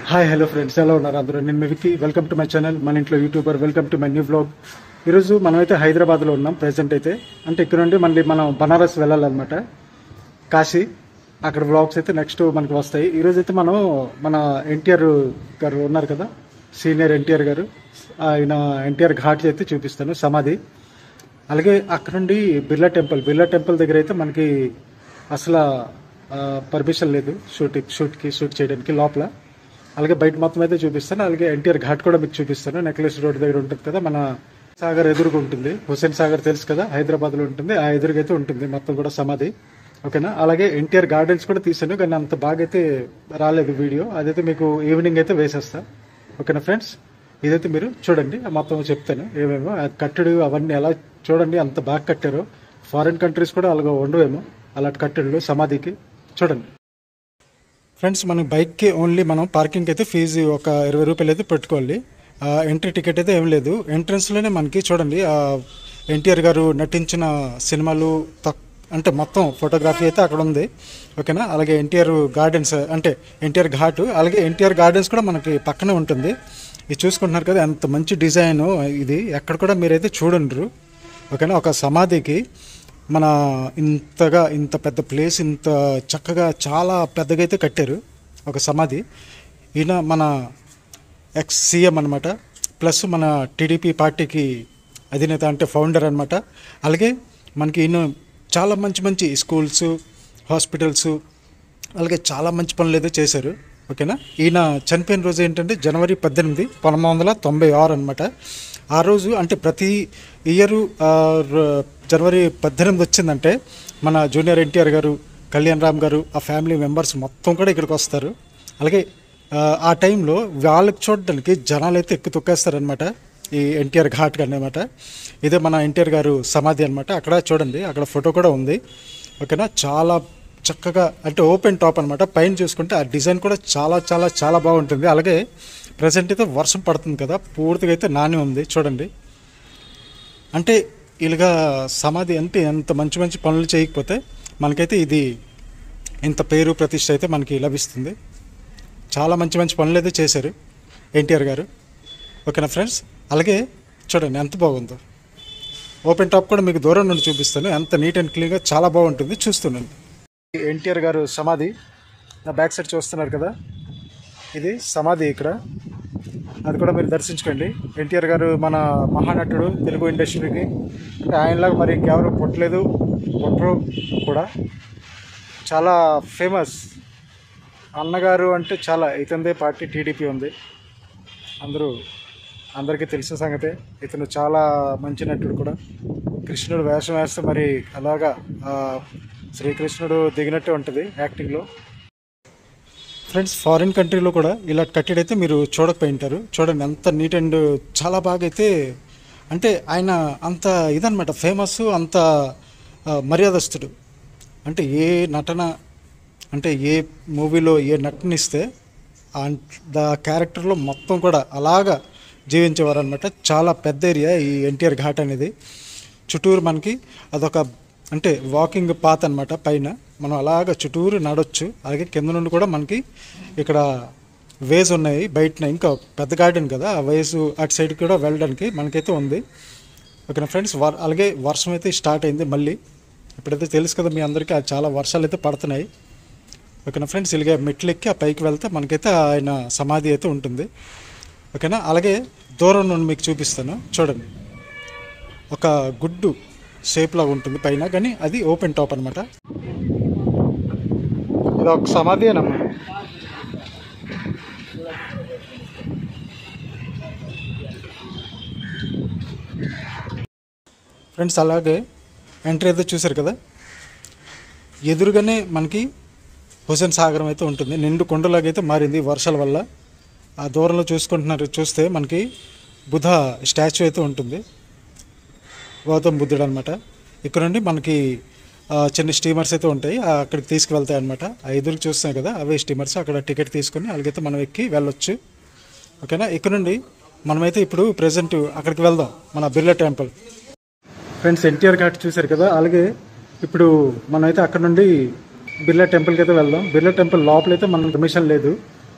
hi hello friends ఎలా ఉన్నారు అందరూ నేను మీ Vicky welcome to my channel మన ఇంట్లో YouTuber welcome to my new vlog ఈరోజు మనమైతే హైదరాబాద్లో ఉన్నాం ప్రెసెంట్ అయితే అంటే ఇక్కడ నుండి మళ్ళీ మనం బనారస్ వెళ్ళాలన్నమాట కాశీ అక్కడ వ్లాగ్స్ అయితే నెక్స్ట్ మనకి వస్తాయి ఈరోజు అయితే మనం మన ఎన్టీఆర్ గారు ఉన్నారు కదా సీనియర్ ఎన్టీఆర్ గారు ఆయన ఎన్టీఆర్ ఘాట్ అయితే చూపిస్తాను సమాధి అలాగే అక్కడ నుండి బిర్లా టెంపుల్ బిర్లా టెంపుల్ దగ్గర అయితే మనకి అసలు పర్మిషన్ లేదు షూట్ షూట్కి షూట్ చేయడానికి లోపల అలాగే బయట మొత్తం అయితే చూపిస్తాను అలాగే ఎన్టీఆర్ ఘాట్ కూడా మీకు చూపిస్తాను నెక్లెస్ రోడ్ దగ్గర ఉంటుంది కదా మన సాగర్ ఎదురుగా ఉంటుంది హుసేన్ సాగర్ తెలుసు కదా హైదరాబాద్లో ఉంటుంది ఆ ఎదురుగైతే ఉంటుంది మొత్తం కూడా సమాధి ఓకేనా అలాగే ఎన్టీఆర్ గార్డెన్స్ కూడా తీసాను కానీ అంత బాగా అయితే రాలేదు వీడియో అదైతే మీకు ఈవినింగ్ అయితే వేసేస్తా ఓకేనా ఫ్రెండ్స్ ఇదైతే మీరు చూడండి ఆ మొత్తం చెప్తాను ఏమేమో ఆ కట్టడు అవన్నీ ఎలా చూడండి అంత బాగా కట్టారు ఫారిన్ కంట్రీస్ కూడా అలాగ ఉండవేమో అలాంటి కట్టడులు సమాధికి చూడండి ఫ్రెండ్స్ మన బైక్కి ఓన్లీ మనం పార్కింగ్కి అయితే ఫీజు ఒక ఇరవై రూపాయలు అయితే పెట్టుకోవాలి ఆ, ఎంట్రీ టికెట్ అయితే ఏం లేదు ఎంట్రన్స్లోనే మనకి చూడండి ఆ, ఎన్టీఆర్ గారు నటించిన సినిమాలు తక్ అంటే మొత్తం ఫోటోగ్రఫీ అయితే అక్కడ ఉంది ఓకేనా అలాగే ఎన్టీఆర్ గార్డెన్స్ అంటే ఎన్టీఆర్ ఘాట్ అలాగే ఎన్టీఆర్ గార్డెన్స్ కూడా మనకి పక్కనే ఉంటుంది ఇది చూసుకుంటున్నారు కదా ఎంత మంచి డిజైన్ ఇది ఎక్కడ కూడా మీరైతే చూడండ్రు ఓకేనా ఒక సమాధికి మన ఇంతగా ఇంత పెద్ద ప్లేస్ ఇంత చక్కగా చాలా పెద్దగా అయితే కట్టారు ఒక సమాధి ఈయన మన ఎక్స్ సీఎం అనమాట ప్లస్ మన టీడీపీ పార్టీకి అధినేత అంటే ఫౌండర్ అనమాట అలాగే మనకి ఈయన చాలా మంచి మంచి స్కూల్స్ హాస్పిటల్స్ అలాగే చాలా మంచి పనులు అయితే చేశారు ఓకేనా ఈయన చనిపోయిన రోజు ఏంటంటే జనవరి పద్దెనిమిది పంతొమ్మిది వందల తొంభై ఆరు అనమాట ఆ రోజు అంటే ప్రతి ఇయర్ జనవరి పద్దెనిమిది వచ్చిందంటే మన జూనియర్ ఎన్టీఆర్ గారు కళ్యాణ్ రామ్ గారు ఆ ఫ్యామిలీ మెంబర్స్ మొత్తం కూడా ఇక్కడికి వస్తారు అలాగే ఆ, ఆ టైంలో వాళ్ళకి చూడడానికి జనాలు అయితే ఎక్కువ తొక్కేస్తారనమాట ఈ ఎన్టీఆర్ ఘాట్ అనమాట ఇదే మన ఎన్టీఆర్ గారు సమాధి అనమాట అక్కడ చూడండి అక్కడ ఫోటో కూడా ఉంది ఓకేనా చాలా చక్కగా అంటే ఓపెన్ టాప్ అనమాట పైన చూసుకుంటే ఆ డిజైన్ కూడా చాలా చాలా చాలా బాగుంటుంది అలాగే ప్రజెంట్ అయితే వర్షం పడుతుంది కదా పూర్తిగా అయితే నాని ఉంది చూడండి అంటే ఇలాగా సమాధి అంటే ఎంత మంచి మంచి పనులు చేయకపోతే మనకైతే ఇది ఇంత పేరు ప్రతిష్ట అయితే మనకి లభిస్తుంది చాలా మంచి మంచి పనులు అయితే చేశారు ఎన్టీఆర్ గారు ఓకేనా ఫ్రెండ్స్ అలాగే చూడండి ఎంత బాగుందో ఓపెన్ టాప్ కూడా మీకు దూరం నుండి చూపిస్తాను ఎంత నీట్ అండ్ క్లీన్గా చాలా బాగుంటుంది చూస్తున్నాను ఎన్టీఆర్ గారు సమాధి నా బ్యాక్ సైడ్ చూస్తున్నారు కదా ఇది సమాధి ఇక్కడ అది కూడా మీరు దర్శించుకోండి ఎన్టీఆర్ గారు మన మహానటుడు తెలుగు ఇండస్ట్రీకి అంటే ఆయనలాగా మరి ఇంకెవరు పుట్టలేదు పుట్టరు కూడా చాలా ఫేమస్ అన్నగారు అంటే చాలా ఇతందే పార్టీ టీడీపీ ఉంది అందరూ అందరికీ తెలిసిన సంగతే ఇతను చాలా మంచి నటుడు కూడా కృష్ణుడు వేషం వేస్తే మరి అలాగా ఆ, శ్రీకృష్ణుడు దిగినట్టే ఉంటుంది యాక్టింగ్లో ఫ్రెండ్స్ ఫారిన్ కంట్రీలో కూడా ఇలా కట్టడి అయితే మీరు చూడకపోయింటారు చూడండి ఎంత నీట్ అండ్ చాలా బాగా అయితే అంటే ఆయన అంత ఇదనమాట ఫేమస్ అంత ఆ, మర్యాదస్తుడు అంటే ఏ నటన అంటే ఏ మూవీలో ఏ నటనిస్తే ద క్యారెక్టర్లో మొత్తం కూడా అలాగా జీవించేవారు అనమాట చాలా పెద్ద ఏరియా ఈ ఎన్టీఆర్ ఘాట్ అనేది చుట్టూరు మనకి అదొక అంటే వాకింగ్ పాత్ అనమాట పైన మనం అలాగ చుట్టూరు నడొచ్చు అలాగే కింద నుండి కూడా మనకి ఇక్కడ వేస్ ఉన్నాయి బయటన ఇంకా పెద్ద గార్డెన్ కదా ఆ వేస్ అటు సైడ్ కూడా వెళ్ళడానికి మనకైతే ఉంది ఓకేనా ఫ్రెండ్స్ వర్ అలాగే వర్షం అయితే స్టార్ట్ అయింది మళ్ళీ ఇప్పుడైతే తెలుసు కదా మీ అందరికీ ఆ చాలా వర్షాలు అయితే పడుతున్నాయి ఓకేనా ఫ్రెండ్స్ ఇలాగే మెట్లు ఎక్కి ఆ పైకి వెళ్తే మనకైతే ఆయన సమాధి అయితే ఉంటుంది ఓకేనా అలాగే దూరం నుండి మీకు చూపిస్తాను చూడండి ఒక గుడ్డు షేప్లో ఉంటుంది పైన కానీ అది ఓపెన్ టాప్ అనమాట ఇది ఒక సమాధి అనమ్మా ఫ్రెండ్స్ అలాగే ఎంట్రీ అయితే చూశారు కదా ఎదురుగానే మనకి హుసేన్ సాగరం అయితే ఉంటుంది నిండు కొండలాగా అయితే మారింది వర్షాల వల్ల ఆ దూరంలో చూసుకుంటున్నారు చూస్తే మనకి బుధ స్టాచ్యూ అయితే ఉంటుంది గౌతమ్ బుద్ధుడు అనమాట ఇక్కడ నుండి మనకి ఆ, చిన్న స్టీమర్స్ అయితే ఉంటాయి ఆ, అక్కడికి తీసుకువెళ్తాయి అనమాట ఆ ఎదురు చూస్తాం కదా అవే స్టీమర్స్ అక్కడ టికెట్ తీసుకొని అలాగైతే మనం ఎక్కి వెళ్ళొచ్చు ఓకేనా ఇక్కడ నుండి మనమైతే ఇప్పుడు ప్రజెంట్ అక్కడికి వెళ్దాం మన Birla temple friends NTR ghat చూశారు కదా అలాగే ఇప్పుడు మనమైతే అక్కడ నుండి బిర్లా టెంపుల్కి అయితే వెళ్దాం బిర్లా టెంపుల్ లోపలైతే మన పర్మిషన్ లేదు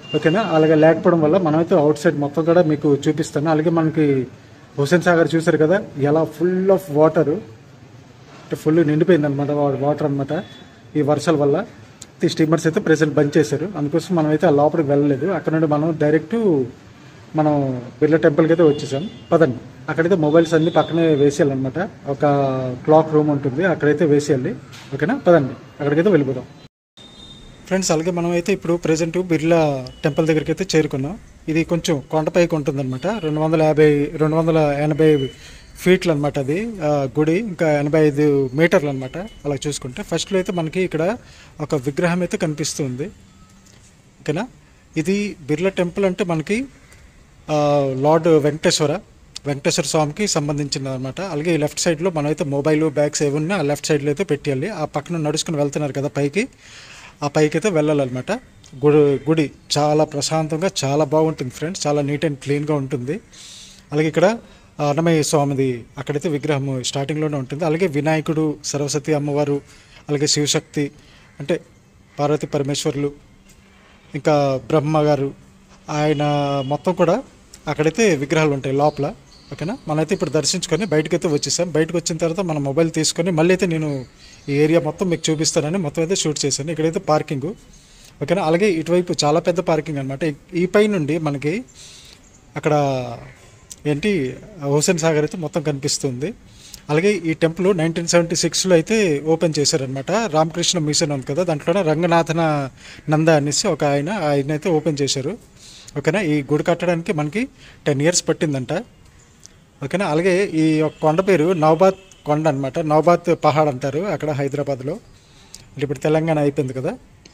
ఓకేనా అలాగే లేకపోవడం వల్ల మనమైతే అవుట్ సైడ్ మొత్తం కూడా మీకు చూపిస్తాను అలాగే మనకి హుసేన్ సాగర్ చూసారు కదా ఎలా ఫుల్ ఆఫ్ వాటర్ అంటే ఫుల్ నిండిపోయింది అనమాట వాటర్ అనమాట ఈ వర్షాల వల్ల ఈ స్టీమర్స్ అయితే ప్రెసెంట్ బంద్ చేశారు అందుకోసం మనం అయితే ఆ లోపలికి వెళ్ళలేదు అక్కడ నుండి మనం డైరెక్ట్ మనం బిర్లా టెంపుల్కి అయితే వచ్చేసాం పదండి అక్కడైతే మొబైల్స్ అన్ని పక్కనే వేసేయాలన్నమాట ఒక క్లాక్ రూమ్ ఉంటుంది అక్కడైతే వేసేయాలి ఓకేనా పదండి అక్కడికైతే వెళ్ళిపోదాం ఫ్రెండ్స్ అలాగే మనం అయితే ఇప్పుడు ప్రజెంట్ బిర్లా టెంపుల్ దగ్గరికి అయితే చేరుకున్నాం ఇది కొంచెం కొండపైకి ఉంటుందన్నమాట రెండు వందల యాభై రెండు వందల ఎనభై ఫీట్లు అనమాట అది ఆ, గుడి ఇంకా ఎనభై ఐదు మీటర్లు అనమాట అలా చూసుకుంటే ఫస్ట్లో అయితే మనకి ఇక్కడ ఒక విగ్రహం అయితే కనిపిస్తుంది ఓకేనా ఇది బిర్లా టెంపుల్ అంటే మనకి ఆ, లార్డ్ వెంకటేశ్వర వెంకటేశ్వర స్వామికి సంబంధించింది అనమాట అలాగే ఈ లెఫ్ట్ సైడ్లో మనమైతే మొబైల్ బ్యాగ్స్ ఏవి ఉన్నా ఆ లెఫ్ట్ సైడ్లో అయితే పెట్టేయాలి ఆ పక్కన నడుచుకుని వెళ్తున్నారు కదా పైకి ఆ పైకి అయితే వెళ్ళాలన్నమాట గుడి గుడి చాలా ప్రశాంతంగా చాలా బాగుంటుంది ఫ్రెండ్స్ చాలా నీట్ అండ్ క్లీన్గా ఉంటుంది అలాగే ఇక్కడ ఆ అన్నమయ్య స్వామిది అక్కడైతే విగ్రహం స్టార్టింగ్లోనే ఉంటుంది అలాగే వినాయకుడు సరస్వతి అమ్మవారు అలాగే శివశక్తి అంటే పార్వతి పరమేశ్వర్లు ఇంకా బ్రహ్మ గారు ఆయన మొత్తం కూడా అక్కడైతే విగ్రహాలు ఉంటాయి లోపల ఓకేనా మనమైతే ఇప్పుడు దర్శించుకొని బయటకైతే వచ్చేసాం బయటకు వచ్చిన తర్వాత మన మొబైల్ తీసుకొని మళ్ళీ అయితే నేను ఈ ఏరియా మొత్తం మీకు చూపిస్తానని మొత్తం అయితే షూట్ చేశాను ఇక్కడైతే పార్కింగ్ ఓకేనా అలాగే ఇటువైపు చాలా పెద్ద పార్కింగ్ అనమాట ఈ పై నుండి మనకి అక్కడ ఏంటి హుసేన్ సాగర్ అయితే మొత్తం కనిపిస్తుంది అలాగే ఈ టెంపుల్ నైన్టీన్ సెవెంటీ సిక్స్లో అయితే ఓపెన్ చేశారనమాట రామకృష్ణ మిషన్ ఉంది కదా దాంట్లోనే రంగనాథన నంద అనేసి ఒక ఆయన ఆయన అయితే ఓపెన్ చేశారు ఓకేనా ఈ గుడి కట్టడానికి మనకి టెన్ ఇయర్స్ పట్టిందంట ఓకేనా అలాగే ఈ యొక్క కొండ పేరు నవబాద్ కొండ అనమాట నవబాద్ పహాడ్ అంటారు అక్కడ హైదరాబాద్లో అంటే ఇప్పుడు తెలంగాణ అయిపోయింది కదా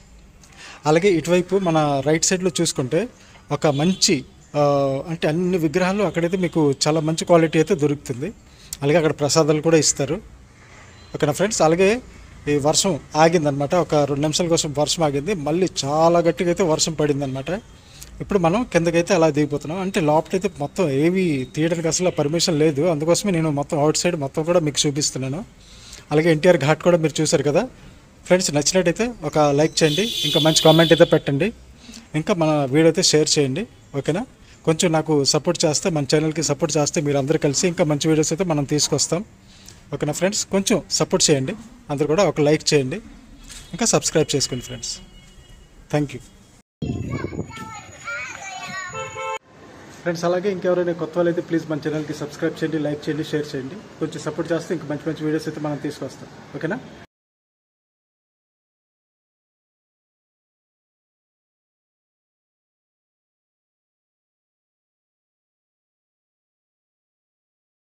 అలాగే ఇటువైపు మన రైట్ సైడ్లో చూసుకుంటే ఒక మంచి ఆ, అంటే అన్ని విగ్రహాలు అక్కడైతే మీకు చాలా మంచి క్వాలిటీ అయితే దొరుకుతుంది అలాగే అక్కడ ప్రసాదాలు కూడా ఇస్తారు ఓకేనా ఫ్రెండ్స్ అలాగే ఈ వర్షం ఆగిందనమాట ఒక రెండు నిమిషాల కోసం వర్షం ఆగింది మళ్ళీ చాలా గట్టిగా అయితే వర్షం పడిందనమాట ఇప్పుడు మనం కిందకైతే అలా దిగిపోతున్నాం అంటే లోపలైతే మొత్తం ఏవి తీయడానికి అసలు పర్మిషన్ లేదు అందుకోసమే నేను మొత్తం అవుట్ సైడ్ మొత్తం కూడా మీకు చూపిస్తున్నాను అలాగే ఎన్టీఆర్ ఘాట్ కూడా మీరు చూశారు కదా ఫ్రెండ్స్ నచ్చినట్టయితే ఒక లైక్ చేయండి ఇంకా మంచి కామెంట్ అయితే పెట్టండి ఇంకా మన వీడియో అయితే షేర్ చేయండి ఓకేనా కొంచెం నాకు సపోర్ట్ చేస్తే మన ఛానల్కి సపోర్ట్ చేస్తే మీరు అందరూ కలిసి ఇంకా మంచి వీడియోస్ అయితే మనం తీసుకొస్తాం ఓకేనా ఫ్రెండ్స్ కొంచెం సపోర్ట్ చేయండి అందరూ కూడా ఒక లైక్ చేయండి ఇంకా సబ్స్క్రైబ్ చేసుకోండి ఫ్రెండ్స్ థ్యాంక్ యూ ఫ్రెండ్స్ అలాగే ఇంకెవరైనా కొత్త వాళ్ళు అయితే ప్లీజ్ మన ఛానల్కి సబ్స్క్రైబ్ చేయండి లైక్ చేయండి షేర్ చేయండి కొంచెం సపోర్ట్ చేస్తే ఇంకా మంచి మంచి వీడియోస్ అయితే మనం తీసుకొస్తాం ఓకేనా